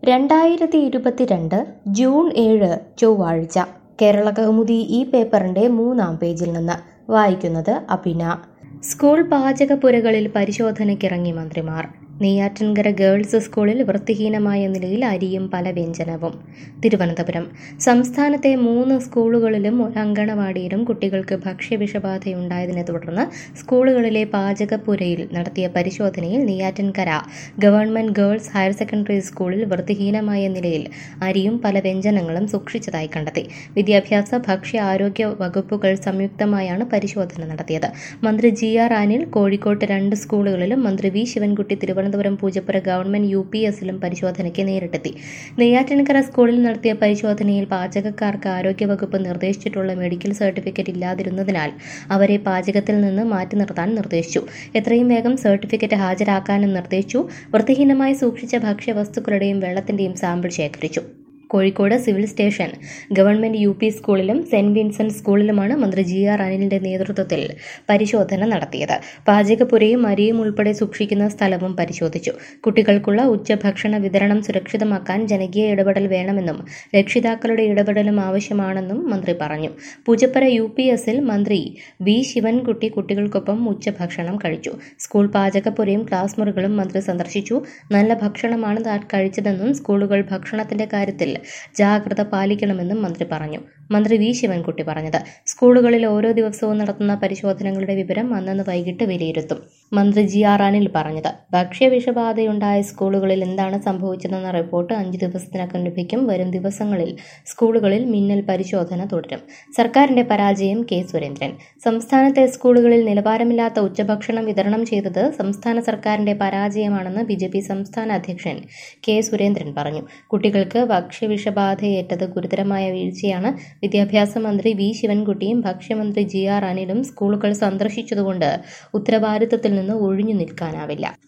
രണ്ടായിരത്തി ഇരുപത്തിരണ്ട് ജൂൺ ഏഴ് ചൊവ്വാഴ്ച കേരള കൗമുദി ഈ പേപ്പറിന്റെ മൂന്നാം പേജിൽ നിന്ന് വായിക്കുന്നത് അഭിന സ്കൂൾ പാചകപ്പുരകളിൽ പരിശോധനയ്ക്കിറങ്ങി മന്ത്രിമാർ നെയ്യാറ്റിൻകര ഗേൾസ് സ്കൂളിൽ വൃത്തിഹീനമായ നിലയിൽ അരിയും പല വ്യഞ്ജനവും തിരുവനന്തപുരം സംസ്ഥാനത്തെ മൂന്ന് സ്കൂളുകളിലും ഒരു അങ്കണവാടിയിലും കുട്ടികൾക്ക് ഭക്ഷ്യവിഷബാധയുണ്ടായതിനെ തുടർന്ന് സ്കൂളുകളിലെ പാചകപ്പുരയിൽ നടത്തിയ പരിശോധനയിൽ Neyyattinkara government girls higher secondary സ്കൂളിൽ വൃത്തിഹീനമായ നിലയിൽ അരിയും പല വ്യഞ്ജനങ്ങളും സൂക്ഷിച്ചതായി കണ്ടെത്തി വിദ്യാഭ്യാസ ഭക്ഷ്യ ആരോഗ്യ വകുപ്പുകൾ സംയുക്തമായാണ് പരിശോധന നടത്തിയത് മന്ത്രി ജി ആർ അനിൽ കോഴിക്കോട്ട് രണ്ട് സ്കൂളുകളിലും മന്ത്രി V Sivankutty Thiruvananthapuram Poojappura government U P എസിലും പരിശോധനയ്ക്ക് നേരിട്ടെത്തി നെയ്യാറ്റിൻകര സ്കൂളിൽ നടത്തിയ പരിശോധനയിൽ പാചകക്കാർക്ക് ആരോഗ്യവകുപ്പ് നിർദ്ദേശിച്ചിട്ടുള്ള മെഡിക്കൽ സർട്ടിഫിക്കറ്റ് ഇല്ലാതിരുന്നതിനാൽ അവരെ പാചകത്തിൽ നിന്ന് മാറ്റി നിർത്താൻ നിർദ്ദേശിച്ചു എത്രയും വേഗം സർട്ടിഫിക്കറ്റ് ഹാജരാക്കാനും നിർദ്ദേശിച്ചു വൃത്തിഹീനമായി സൂക്ഷിച്ച ഭക്ഷ്യവസ്തുക്കളുടെയും വെള്ളത്തിന്റെയും സാമ്പിൾ ശേഖരിച്ചു Kozhikode civil station government U P സ്കൂളിലും സെന്റ് വിൻസെന്റ് സ്കൂളിലുമാണ് മന്ത്രി ജി ആർ അനിലിന്റെ നേതൃത്വത്തിൽ പരിശോധന നടത്തിയത് പാചകപ്പുരയും അരിയും ഉൾപ്പെടെ സൂക്ഷിക്കുന്ന സ്ഥലവും പരിശോധിച്ചു കുട്ടികൾക്കുള്ള ഉച്ചഭക്ഷണ വിതരണം സുരക്ഷിതമാക്കാൻ ജനകീയ ഇടപെടൽ വേണമെന്നും രക്ഷിതാക്കളുടെ ഇടപെടലും ആവശ്യമാണെന്നും മന്ത്രി പറഞ്ഞു പൂജപ്പുര യു പി എസിൽ മന്ത്രി വി ശിവൻകുട്ടി കുട്ടികൾക്കൊപ്പം ഉച്ചഭക്ഷണം കഴിച്ചു സ്കൂൾ പാചകപ്പുരയും ക്ലാസ് മുറികളും മന്ത്രി സന്ദർശിച്ചു നല്ല ഭക്ഷണമാണ് താൻ കഴിച്ചതെന്നും സ്കൂളുകൾ ഭക്ഷണത്തിന്റെ കാര്യത്തിൽ ജാഗ്രത പാലിക്കണമെന്നും മന്ത്രി പറഞ്ഞു മന്ത്രി വി ശിവൻകുട്ടി പറഞ്ഞത് സ്കൂളുകളിൽ ഓരോ ദിവസവും നടത്തുന്ന പരിശോധനകളുടെ വിവരം അന്നന്ന് വൈകിട്ട് വിലയിരുത്തും മന്ത്രി ജി ആർ അനിൽ പറഞ്ഞത് ഭക്ഷ്യവിഷബാധയുണ്ടായ സ്കൂളുകളിൽ എന്താണ് സംഭവിച്ചതെന്ന റിപ്പോർട്ട് അഞ്ച് ദിവസത്തിനകം ലഭിക്കും വരും ദിവസങ്ങളിൽ സ്കൂളുകളിൽ മിന്നൽ പരിശോധന തുടരും സർക്കാരിന്റെ പരാജയം കെ സുരേന്ദ്രൻ സംസ്ഥാനത്തെ സ്കൂളുകളിൽ നിലവാരമില്ലാത്ത ഉച്ചഭക്ഷണം വിതരണം ചെയ്തത് സംസ്ഥാന സർക്കാരിന്റെ പരാജയമാണെന്ന് ബി ജെ പി സംസ്ഥാന അധ്യക്ഷൻ കെ സുരേന്ദ്രൻ പറഞ്ഞു കുട്ടികൾക്ക് ഭക്ഷ്യവിഷബാധയേറ്റത് ഗുരുതരമായ വീഴ്ചയാണ് വിദ്യാഭ്യാസ മന്ത്രി വി ശിവൻകുട്ടിയും ഭക്ഷ്യമന്ത്രി ജി ആർ അനിലും സ്കൂളുകൾ സന്ദർശിച്ചതുകൊണ്ട് ഉത്തരവാദിത്തത്തിൽ നിന്ന് ഒഴിഞ്ഞു നിൽക്കാനാവില്ല